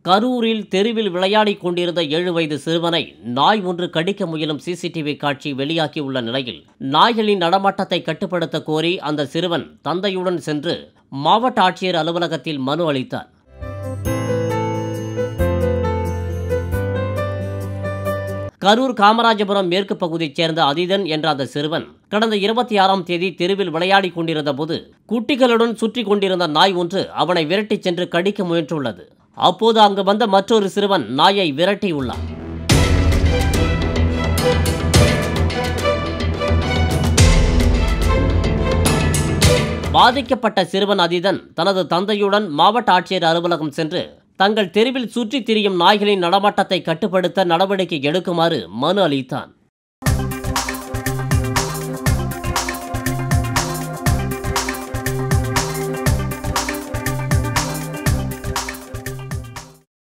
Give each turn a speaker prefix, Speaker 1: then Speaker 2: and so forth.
Speaker 1: கரூரில் தெருவில் விளையாடிக் கொண்டிருந்த ஏழு வயது சிறுவனை நாய் ஒன்று கடிக்க முயலும் சிசிடிவி காட்சி வெளியாகியுள்ள நிலையில் நாய்களின் நடமாட்டத்தை கட்டுப்படுத்த கோரி அந்த சிறுவன் தந்தையுடன் சென்று மாவட்ட ஆட்சியர் அலுவலகத்தில் மனு அளித்தார் கரூர் காமராஜபுரம் மேற்கு பகுதியைச் சேர்ந்த அதிதன் என்ற அந்த சிறுவன் கடந்த இருபத்தி ஆறாம் தேதி தெருவில் விளையாடிக் கொண்டிருந்த போது குட்டிகளுடன் சுற்றி கொண்டிருந்த நாய் ஒன்று அவனை விரட்டிச் சென்று கடிக்க முயன்றுள்ளது அப்போது அங்கு வந்த மற்றொரு சிறுவன் நாயை விரட்டியுள்ளான் பாதிக்கப்பட்ட சிறுவன் அதிதன் தனது தந்தையுடன் மாவட்ட ஆட்சியர் அலுவலகம் சென்று தங்கள் தெருவில் சுற்றித் திரியும் நாய்களின் நடமாட்டத்தை கட்டுப்படுத்த நடவடிக்கை எடுக்குமாறு மனு அளித்தான்